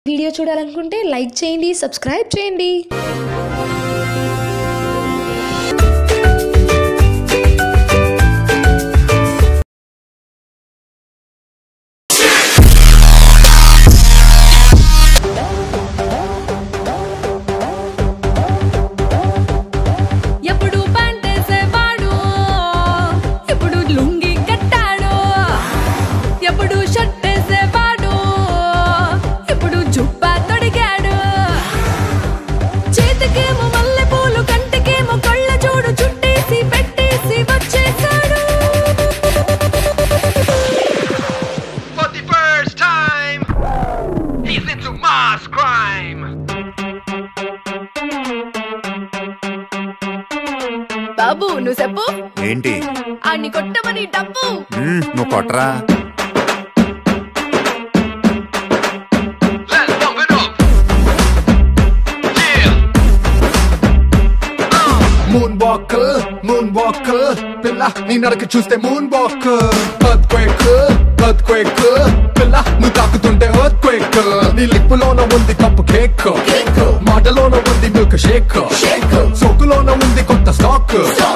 Video చూడాలనుకుంటే like చేయండి subscribe చేయండి ఎప్పుడు పంటేసేవాడు ఎప్పుడు లుంగి కట్టాడు ఎప్పుడు షర్ట్ వేసేవాడు ఎప్పుడు జుబ్బా తొడిగాడు చేతికేమో మల్లె పూలు కంటికేమో కళ్ళ చూడు చుట్టేసి పెట్టేసి వచ్చేసాడు For the first time, he's into mass crime. బాబు నువ్వు చెప్పు ఏంటి ఆడిని కొట్టమని డబ్బు మ్మ్, నువ్వు కొట్టరా Let's pump it up. Yeah. Moon walker moon walker పిల్ల నీ నడక చూస్తే moon walker earthquake earthquake పిల్ల నువ్వు తాకుతుంటే ఎర్త్ క్వేక్ నీ లిప్పులోన ఉంది కప్పు కేక్ మాటలోన ఉంది మిల్క్ షేక్ సోకులోన ఉంది కొత్త స్టాక్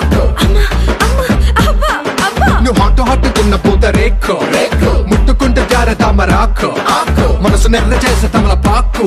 అబ్బా అబ్బా నువ్వు హాట్ హాట్ తిన్న పూత రేక్ ముట్టుకుంటే జార తామరాకు మనసు నెర్ర చేసే తమల పాకు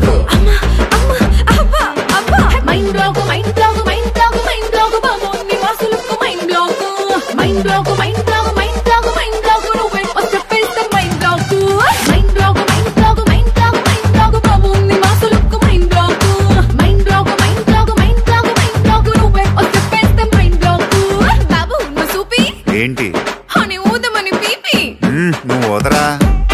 అబ్బా అబ్బా mind block mind block mind block mind block బాబు నీ వాసులకు mind block mind block mind block mind block mind block నువ్వే వచ్చేస్తే mind block mind block mind block mind block mind block బాబు నీ వాసులకు mind block mind block mind block mind block mind block నువ్వే వచ్చేస్తే మైండ్ బ్లాక్ బాబు నువ్వు సూపి ఏంటి అని ఊదమని పీపి మ్మ్, నువ్వు వదరా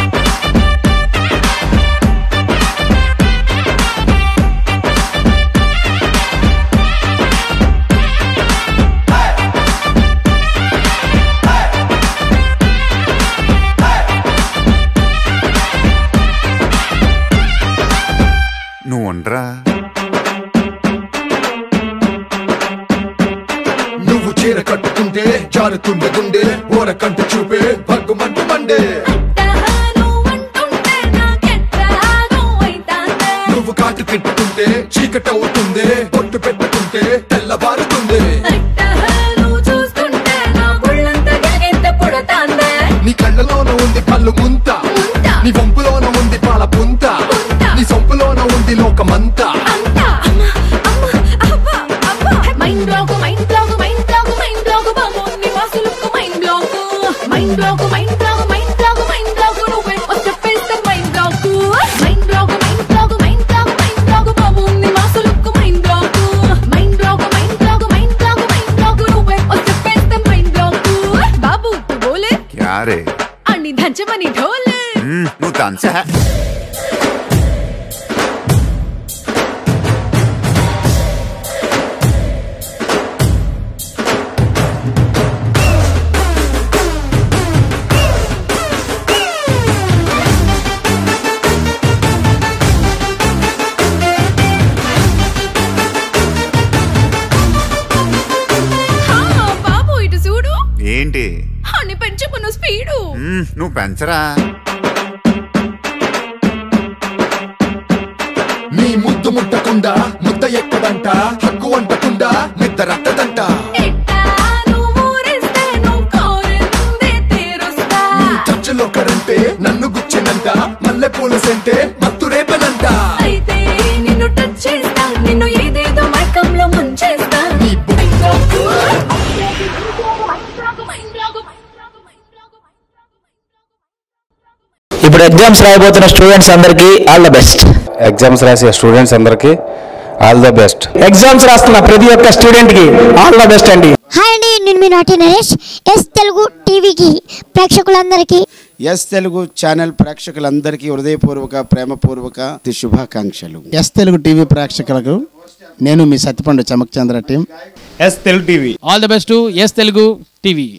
నువ్వు ఉండరా నువ్వు చీర కట్టుకుంటే జారుతుండే గుండె ఓర కంట చూపే భగ్గుమంటు మండే తాను అంటుంటే నాకెట్టాను అయితాందే నువ్వు కాటు పెట్టుకుంటే చీకటి అవుతుంది పొట్టు పెట్టుకుంటే తెల్లబారుతుంది అట్టహాలు చూస్తుంటే నా గుళ్ళంతా గిలిగింత పుడతాందే. నీ కళ్ళలోన ఉంది కళ్ళు ముంత ముంత. నీ వంపులోన ఉంది పాల పుంత పుంత. నీ సొంపులోన ఉంది లోకమంతా అంతా అమ్మ, అమ్మ, అబ్బా, అబ్బా. Mind block, mind block, mind block, mind block బాబు, నీ వాసులకు mind block. Mind block, mind block, mind block, mind block, నువ్వే వచ్చేస్తే mind block. Mind block, mind block, mind block, mind block బాబు, నీ వాసులకు mind block. Mind block, mind block, mind block, mind block, నువ్వే వచ్చేస్తే మైండ్ బ్లాక్. బాబు తు బోలే క్యారే అన్ని దంచమని ఢోలే మ్మ్, నువ్వు తంచా హా, బాబు ఇటు చూడు ఏంటి అని పెంచుకున్న స్పీడు మ్మ్, నువ్వు పెంచరా నీ ముద్దు ముట్టకుండా ముద్ద ఎక్కదంట హక్కు అంటకుండా నిద్ర రట్టదంట ఎట్టా నువ్వు ఊరిస్తే నువ్వు కోరిందే తీరుస్తా నీ చర్చలో కరంటే నన్ను గుచ్చినంత మల్లె పూల సెంటే మత్తు రేపనంట అయితే నిన్ను టచ్ చేస్తా నిన్ను ఏదేదో మైకంలో ముంచేస్తా నీ బు- ఇప్పుడు ఎగ్జామ్స్ రాయబోతున్న స్టూడెంట్స్ అందరికీ ఆల్ ద బెస్ట్ ఎగ్జామ్స్ రాసే స్టూడెంట్స్ అందరికీ ఆల్ ద బెస్ట్ ఎగ్జామ్స్ రాస్తున్న ప్రతి ఒక్క స్టూడెంట్ కి ఆల్ ద బెస్ట్ అండి హాయ్ అండి నేను మీ నాటి నరేష్ ఎస్ తెలుగు టీవీకి ప్రేక్షకులందరికీ ఎస్ తెలుగు ఛానల్ ప్రేక్షకులందరికీ హృదయపూర్వక ప్రేమపూర్వక శుభాకాంక్షలు ఎస్ తెలుగు టీవీ ప్రేక్షకులకు నేను మీ Satyapandu Chamak Chandra team S Telugu TV all the best S Telugu TV